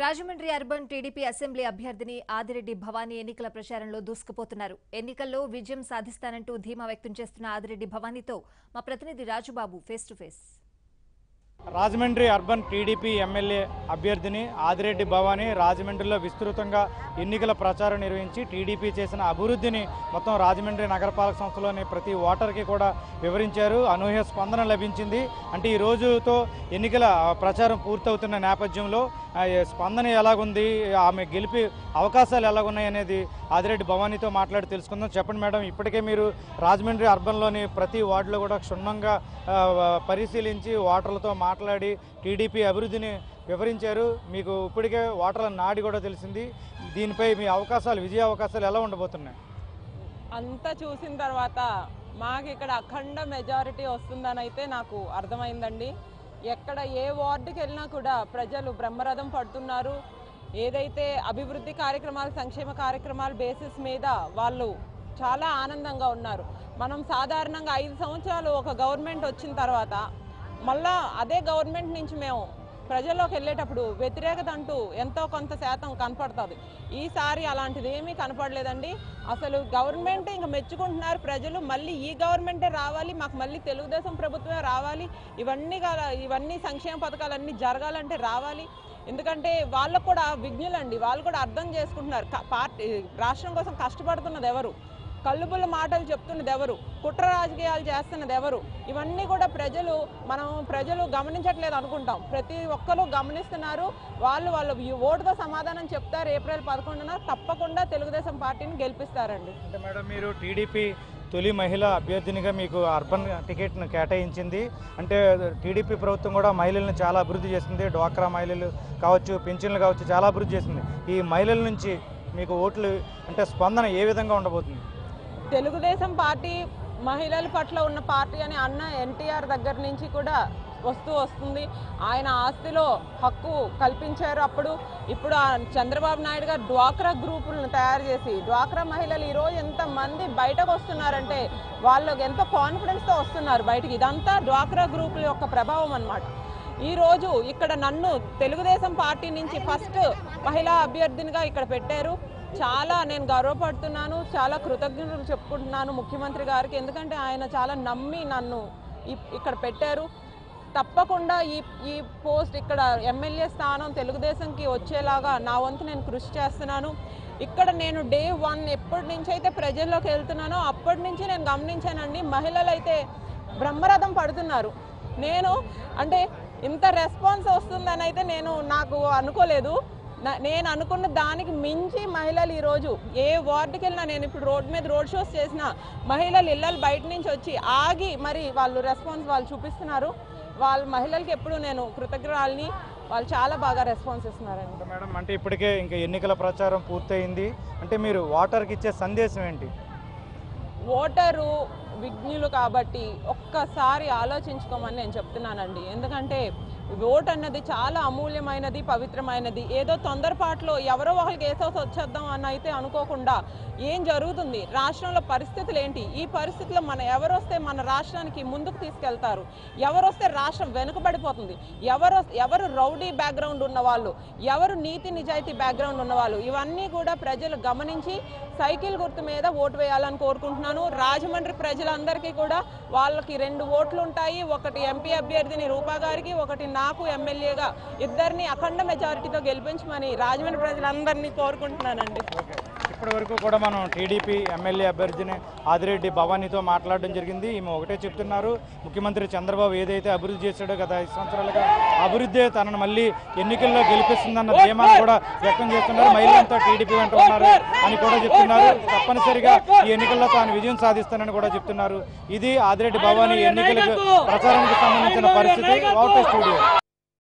Rajahmundry urban TDP assembly అభ్యర్థిని ఆదిరెడ్డి భవానీ ఎన్నికల ప్రచారంలో దూసుకుపోతున్నారు ఎన్నికల్లో విజయం సాధిస్తానంటూ ధీమా వ్యక్తం చేస్తున్న ఆదిరెడ్డి భవానీతో మా ప్రతినిధి Rajubabu face to face Rajahmundry urban TDP MLA అభ్యర్థిని ఆదిరెడ్డి భవానీ రాజమండ్రిలో విస్తృతంగా ఎన్నికల ప్రచారం నిర్వహించి టీడీపీ చేసిన అభివృద్ధిని మొత్తం రాజమండ్రి నగరపాలక సంస్థలోని ప్రతి ఓటర్కి కూడా వివరించారు అనూహ్య స్పందన లభించింది అంటే ఈ రోజుతో ఎన్నికల ఆ, ప్రచారం పూర్తవుతున్న నేపథ్యంలో ఆ, ఏ స్పందన ఎలాగుంది ఆమె గెలిపి అవకాశాలు ఎలాగున్నాయి అనేది ఆదిరెడ్డి భవానీతో మాట్లాడి తెలుసుకుందాం చెప్పండి మేడం ఇప్పటికే మీరు రాజమండ్రి అర్బన్లోని ప్రతి వార్డులో కూడా క్షుణ్ణంగా ఆ, పరిశీలించి ఓటర్లతో మాట్లాడి టీడీపీ అభివృద్ధిని వివరించారు మీకు ఇప్పటికే ఓటర్ల నాడి కూడా తెలిసింది దీనిపై మీ అవకాశాలు విజయ అవకాశాలు ఎలా ఉండబోతున్నాయి అంతా చూసిన తర్వాత మాకు ఇక్కడ అఖండ మెజారిటీ వస్తుందని అయితే నాకు అర్థమైందండి ఎక్కడ ఏ వార్డుకి వెళ్ళినా కూడా ప్రజలు బ్రహ్మరథం పడుతున్నారు ఏదైతే అభివృద్ధి కార్యక్రమాలు సంక్షేమ కార్యక్రమాల బేసిస్ మీద వాళ్ళు చాలా ఆనందంగా ఉన్నారు మనం సాధారణంగా ఐదు సంవత్సరాలు ఒక గవర్నమెంట్ వచ్చిన తర్వాత మళ్ళా అదే గవర్నమెంట్ నుంచి మేము ప్రజల్లోకి వెళ్ళేటప్పుడు వ్యతిరేకత అంటూ ఎంతో కొంత శాతం కనపడుతుంది ఈసారి అలాంటిది ఏమీ కనపడలేదండి అసలు గవర్నమెంట్ ఇంకా మెచ్చుకుంటున్నారు ప్రజలు మళ్ళీ ఈ గవర్నమెంటే రావాలి మాకు మళ్ళీ తెలుగుదేశం ప్రభుత్వమే రావాలి ఇవన్నీ కాల- ఇవన్నీ సంక్షేమ పథకాలన్నీ జరగాలంటే రావాలి ఎందుకంటే వాళ్ళకు కూడా విజ్ఞులండి వాళ్ళు కూడా అర్థం చేసుకుంటున్నారు క- పార్టీ రాష్ట్రం కోసం కష్టపడుతున్నది ఎవరు కల్లుబుల్ల మాటలు చెప్తున్నది ఎవరు కుట్ర రాజకీయాలు చేస్తున్నది ఎవరు ఇవన్నీ కూడా ప్రజలు మనం ప్రజలు గమనించట్లేదు అనుకుంటాం ప్రతి ఒక్కరూ గమనిస్తున్నారు వాళ్ళు వాళ్ళు ఈ ఓటుతో సమాధానం చెప్తారు ఏప్రిల్ పదకొండున తప్పకుండా తెలుగుదేశం పార్టీని గెలిపిస్తారండి అంటే మేడం మీరు టీడీపీ తొలి మహిళా అభ్యర్థినిగా మీకు అర్బన్ టికెట్ను కేటాయించింది అంటే టీడీపీ ప్రభుత్వం కూడా మహిళలను చాలా అభివృద్ధి చేసింది డ్వాక్రా మహిళలు కావచ్చు పింఛన్లు కావచ్చు చాలా అభివృద్ధి చేసింది ఈ మహిళల నుంచి మీకు ఓట్లు అంటే స్పందన ఏ విధంగా ఉండబోతుంది తెలుగుదేశం పార్టీ మహిళల పట్ల ఉన్న పార్టీ అని అన్న ఎన్టీఆర్ దగ్గర నుంచి కూడా వస్తూ వస్తుంది ఆయన ఆస్తిలో హక్కు కల్పించారు అప్పుడు ఇప్పుడు ఆ చంద్రబాబు నాయుడు గారు డ్వాక్రా గ్రూపులను తయారు చేసి డ్వాక్రా మహిళలు ఈరోజు ఎంతమంది బయటకు వస్తున్నారంటే వాళ్ళు ఎంతో కాన్ఫిడెన్స్తో వస్తున్నారు బయటికి ఇదంతా డ్వాక్రా గ్రూపుల యొక్క ప్రభావం అన్నమాట ఈ రోజు ఇక్కడ నన్ను తెలుగుదేశం పార్టీ నుంచి ఫస్ట్ మహిళా అభ్యర్థినిగా ఇక్కడ పెట్టారు చాలా నేను గర్వపడుతున్నాను చాలా కృతజ్ఞతలు చెప్పుకుంటున్నాను ముఖ్యమంత్రి గారికి ఎందుకంటే ఆయన చాలా నమ్మి నన్ను ఇ- ఇక్కడ పెట్టారు తప్పకుండా ఈ ఈ పోస్ట్ ఇక్కడ ఎమ్మెల్యే స్థానం తెలుగుదేశంకి వచ్చేలాగా నా వంతు నేను కృషి చేస్తున్నాను ఇక్కడ నేను డే వన్ ఎప్పటి నుంచి అయితే ప్రజల్లోకి వెళ్తున్నానో అప్పటి నుంచి నేను గమనించానండి మహిళలు అయితే బ్రహ్మరథం పడుతున్నారు నేను అంటే ఇంత రెస్పాన్స్ వస్తుందని అయితే నేను నాకు అనుకోలేదు నా- నేను అనుకున్న దానికి మించి మహిళలు ఈరోజు ఏ వార్డుకి వెళ్ళినా నేను ఇప్పుడు రోడ్ మీద రోడ్ షోస్ చేసిన మహిళలు ఇళ్ళలు బయట నుంచి వచ్చి ఆగి మరి వాళ్ళు రెస్పాన్స్ వాళ్ళు చూపిస్తున్నారు వాళ్ళ మహిళలకి ఎప్పుడు నేను కృతజ్ఞరాలని వాళ్ళు చాలా బాగా రెస్పాన్స్ ఇస్తున్నారండి అంటే మేడం అంటే ఇప్పటికే ఇంకా ఎన్నికల ప్రచారం పూర్తయింది అంటే మీరు ఓటర్కి ఇచ్చే సందేశం ఏంటి ఓటరు విజ్ఞులు కాబట్టి ఒక్కసారి ఆలోచించుకోమని నేను చెప్తున్నానండి ఎందుకంటే ఓట్ అన్నది చాలా అమూల్యమైనది పవిత్రమైనది ఏదో తొందరపాటులో ఎవరో ఒకరికి వేసేసి వచ్చేద్దాం అని అయితే అనుకోకుండా ఏం జరుగుతుంది రాష్ట్రంలో పరిస్థితులు ఏంటి ఈ పరిస్థితిలో మన ఎవరు వస్తే మన రాష్ట్రానికి ముందుకు తీసుకెళ్తారు ఎవరు వస్తే రాష్ట్రం వెనుకబడిపోతుంది ఎవరు ఎవరు రౌడీ బ్యాక్గ్రౌండ్ ఉన్న వాళ్ళు ఎవరు నీతి నిజాయితీ బ్యాక్గ్రౌండ్ ఉన్న వాళ్ళు ఇవన్నీ కూడా ప్రజలు గమనించి సైకిల్ గుర్తు మీద ఓటు వేయాలని కోరుకుంటున్నాను రాజమండ్రి ప్రజలందరికీ కూడా వాళ్ళకి రెండు ఓట్లు ఉంటాయి ఒకటి ఎంపీ అభ్యర్థిని రూపా గారికి ఒకటి నాకు ఎమ్మెల్యేగా ఇద్దరిని అఖండ మెజారిటీతో గెలిపించమని రాజమండ్రి ప్రజలందరినీ కోరుకుంటున్నానండి ఇప్పటి వరకు కూడా మనం టీడీపీ ఎమ్మెల్యే అభ్యర్థిని ఆదిరెడ్డి భవానీతో మాట్లాడడం జరిగింది ఈమె ఒకటే చెప్తున్నారు ముఖ్యమంత్రి చంద్రబాబు ఏదైతే అభివృద్ధి చేశాడో గత ఐదు సంవత్సరాలుగా అభివృద్ధి తనను మళ్ళీ ఎన్నికల్లో గెలిపిస్తుందన్న ధీమాను కూడా వ్యక్తం చేస్తున్నారు మహిళలంతా టీడీపీ వెంట ఉన్నారు అని కూడా చెప్తున్నారు తప్పనిసరిగా ఈ ఎన్నికల్లో తాను విజయం సాధిస్తానని కూడా చెప్తున్నారు ఇది ఆదిరెడ్డి భవానీ ఎన్నికలకు ప్రచారానికి సంబంధించిన పరిస్థితి అవుట్ స్టూడియో